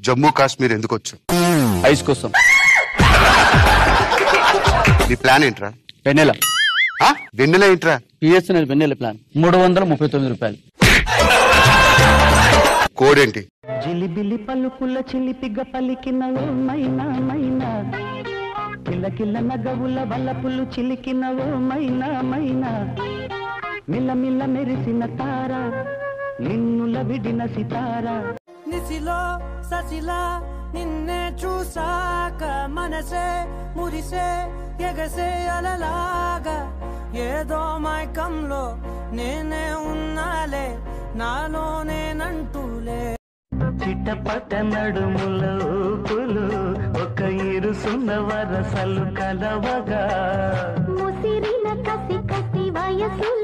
జమ్మూ కాశ్మీర్ ఎందుకు వచ్చావు ఐస్ కోసం నీ ప్లాన్ ఏంట్రా వెన్నెల ఆ? వెన్నెల ఏంట్రా బిఎస్ఎన్ఎల్ వెన్నెల ప్లాన్ మూడు వందల ముప్పై తొమ్మిది రూపాయలు కోడ్ ఏంటి జిలిబిలి పలుకుల చిలిపిగ పలికిన ఓ మైనా మైనా కిలకిల నగవుల వలపులు చిలికిన ఓ మైనా మైనా మిల్లమిల్ల మెరిసిన తార నిన్నుల విడిన సితారా నిసిలో ససిలా నిన్నే చూసాక మనసే మురిసే ఎగసే అలలాగా ఏదో మైకంలో నేనే ఉన్నాలే నాలో నేనంటూలే చిట్టపట నడుముల ఊపులు ఒక ఇరుసున్న వరసలు కలవగా ముసిరిన కసి కసి వయసుల